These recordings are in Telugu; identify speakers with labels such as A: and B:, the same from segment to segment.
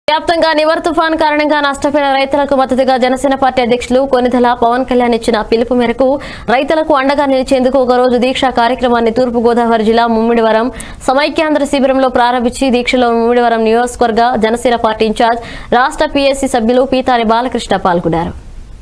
A: వ్యాప్తంగా నివర్ తుఫాన్ కారణంగా నష్టపోయిన రైతులకు మద్దతుగా జనసేన పార్టీ అధ్యక్షులు కొనిదల పవన్ కళ్యాణ్ ఇచ్చిన పిలుపు మేరకు రైతులకు అండగా నిలిచేందుకు ఒక రోజు దీక్ష కార్యక్రమాన్ని తూర్పు గోదావరి జిల్లా ముమ్మిడివరం సమైక్యాంధ్ర శిబిరంలో ప్రారంభించి దీక్షలో ముమ్మిడివరం నియోజకవర్గ జనసేన పార్టీ ఇన్ఛార్జ్ రాష్ట్ర పీఎస్సీ సభ్యులు పీతారి బాలకృష్ణ పాల్గొన్నారు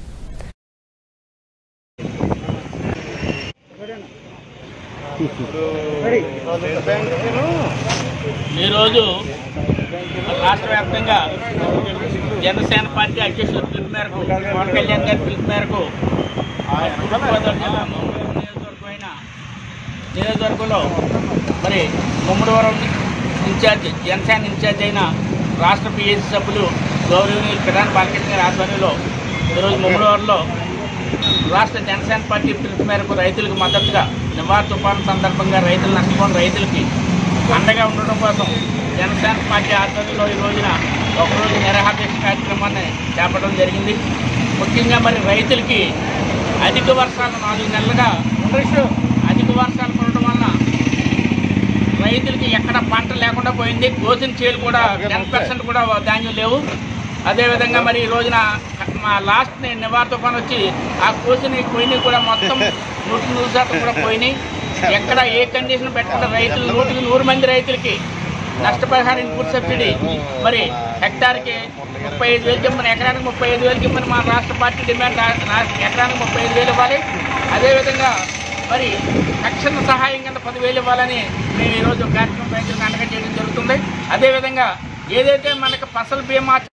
B: ఈరోజు రాష్ట్ర వ్యాప్తంగా జనసేన పార్టీ అధ్యక్షుల పిలుపు మేరకు పవన్ కళ్యాణ్ గారి పిలుపు మేరకు తూర్పుగోదావరి జిల్లా ముమ్మడివరం నియోజకవర్గమైన నియోజకవర్గంలో మరి ముమ్మడివరం ఇన్ఛార్జ్ జనసేన ఇన్ఛార్జ్ అయిన రాష్ట్ర పిఎస్సీ సభ్యులు గౌరవనీయులు ప్రధాన బాలకృష్ణ గారి ఆధ్వర్యంలో ఈరోజు ముమ్మడివరంలో రాష్ట్ర జనసేన పార్టీ పిలుపు మేరకు రైతులకు మద్దతుగా నివార్ తుఫాను సందర్భంగా రైతులు నష్టపోయిన రైతులకి అండగా ఉండడం కోసం జనసేన పార్టీ ఆధ్వర్యంలో ఈ రోజున ఒకరోజు నిరాహార కార్యక్రమాన్ని చేపట్టడం జరిగింది ముఖ్యంగా మరి రైతులకి అధిక వర్షాలు నాలుగు నెలలుగా అధిక వర్షాలు పడడం వలన రైతులకి ఎక్కడ పంట లేకుండా పోయింది కోసిన చేలు కూడా టెన్ పర్సెంట్ కూడా ధాన్యం లేవు అదేవిధంగా మరి ఈ రోజున మా లాస్ట్ నివార్ తుఫాన్ వచ్చి ఆ కోసిన పోయినవి కూడా మొత్తం నూటికి నూరు శాతం కూడా పోయినాయి ఎక్కడ ఏ కండిషన్ పెట్టకుండా రైతులు నూటికి నూరు మంది రైతులకి నష్టపరిహారం ఇన్పుట్ సబ్సిడీ మరి హెక్టార్కి ముప్పై ఐదు వేలు కింద ఎకరానికి ముప్పై ఐదు వేలు కింద మా రాష్ట్ర పార్టీ డిమాండ్ రా- రా- ఎకరానికి ముప్పై ఐదు వేలు ఇవ్వాలి అదేవిధంగా మరి తక్షణ సహాయం కింద పదివేలు ఇవ్వాలని మేము ఈరోజు కార్యక్రమం రైతులకు అండగా చేయడం జరుగుతుంది అదేవిధంగా ఏదైతే మనకు ఫసల్ బీమా